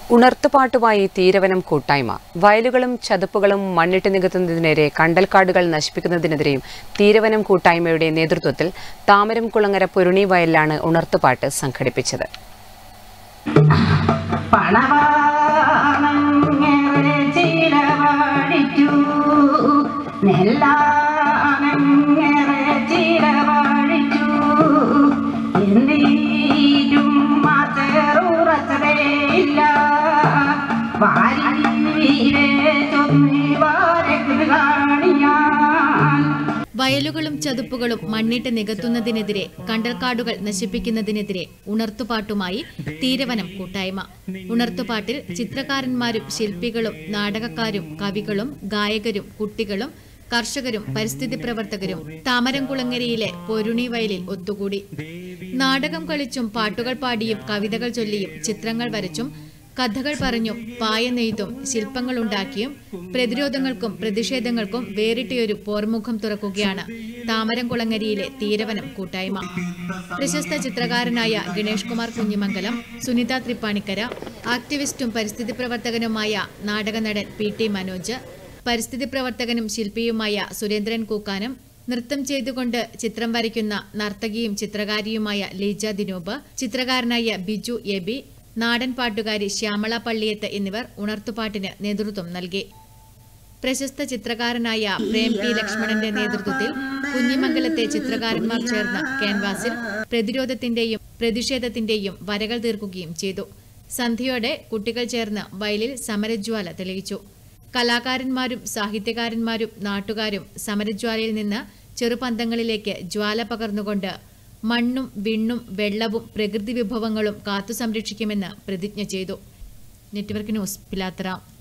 ഉണർത്തുപാട്ടുമായി തീരവനം കൂട്ടായ്മ വയലുകളും ചതുപ്പുകളും മണ്ണിട്ട് നികത്തുന്നതിനെതിരെ കണ്ടൽക്കാടുകൾ നശിപ്പിക്കുന്നതിനെതിരെയും തീരവനം കൂട്ടായ്മയുടെ നേതൃത്വത്തിൽ താമരം കുളങ്ങര പൊരുണി വയലിലാണ് ഉണർത്തുപാട്ട് സംഘടിപ്പിച്ചത് പണവാണങ്ങേറെ ചിലവഴിച്ചു നെല്ലാനങ്ങേറെ ചിലവഴിച്ചു എന്തിനും മാറ്റേറുറച്ചതേയില്ല വാരിയിലെ ചൊന്നി വാരക്ക് കാണിയാൻ വയലുകളും ചതുപ്പുകളും മണ്ണിട്ട് നികത്തുന്നതിനെതിരെ കണ്ടൽക്കാടുകൾ നശിപ്പിക്കുന്നതിനെതിരെ ഉണർത്തുപാട്ടുമായി തീരവനം കൂട്ടായ്മ ഉണർത്തുപാട്ടിൽ ചിത്രകാരന്മാരും ശില്പികളും നാടകക്കാരും കവികളും ഗായകരും കുട്ടികളും കർഷകരും പരിസ്ഥിതി പ്രവർത്തകരും താമരംകുളങ്ങരയിലെ പൊരുണി വയലിൽ ഒത്തുകൂടി നാടകം കളിച്ചും പാട്ടുകൾ പാടിയും കവിതകൾ ചൊല്ലിയും ചിത്രങ്ങൾ വരച്ചും കഥകൾ പറഞ്ഞും പായ നെയ്തും ശില്പങ്ങളുണ്ടാക്കിയും പ്രതിരോധങ്ങൾക്കും പ്രതിഷേധങ്ങൾക്കും വേറിട്ടയൊരു പോർമുഖം തുറക്കുകയാണ് താമരംകുളങ്ങരയിലെ തീരവനം കൂട്ടായ്മ പ്രശസ്ത ചിത്രകാരനായ ഗണേഷ് കുമാർ കുഞ്ഞിമംഗലം സുനിത ത്രിപ്പാണിക്കര ആക്ടിവിസ്റ്റും പരിസ്ഥിതി പ്രവർത്തകനുമായ നാടകനടൻ പി ടി മനോജ് പരിസ്ഥിതി പ്രവർത്തകനും ശില്പിയുമായ സുരേന്ദ്രൻ കൂക്കാനം നൃത്തം ചെയ്തുകൊണ്ട് ചിത്രം വരയ്ക്കുന്ന നർത്തകിയും ചിത്രകാരിയുമായ ലീജ ദിനൂപ് ചിത്രകാരനായ ബിജു എബി നാടൻ പാട്ടുകാരി ശ്യാമള പള്ളിയത്ത് എന്നിവർ ഉണർത്തുപാട്ടിന് നേതൃത്വം നൽകി പ്രശസ്ത ചിത്രകാരനായ പ്രേം പി ലക്ഷ്മണന്റെ നേതൃത്വത്തിൽ കുഞ്ഞിമംഗലത്തെ ചിത്രകാരന്മാർ ചേർന്ന് ക്യാൻവാസിൽ പ്രതിരോധത്തിന്റെയും പ്രതിഷേധത്തിന്റെയും വരകൾ തീർക്കുകയും ചെയ്തു സന്ധ്യയോടെ കുട്ടികൾ ചേർന്ന് വയലിൽ സമരജ്വാല തെളിയിച്ചു കലാകാരന്മാരും സാഹിത്യകാരന്മാരും നാട്ടുകാരും സമരജ്വാലയിൽ നിന്ന് ചെറുപന്തങ്ങളിലേക്ക് ജ്വാല പകർന്നുകൊണ്ട് മണ്ണും വിണ്ണും വെള്ളവും പ്രകൃതി വിഭവങ്ങളും കാത്തു സംരക്ഷിക്കുമെന്ന് പ്രതിജ്ഞ ചെയ്തു നെറ്റ്വർക്ക് ന്യൂസ് പിലാത്തറ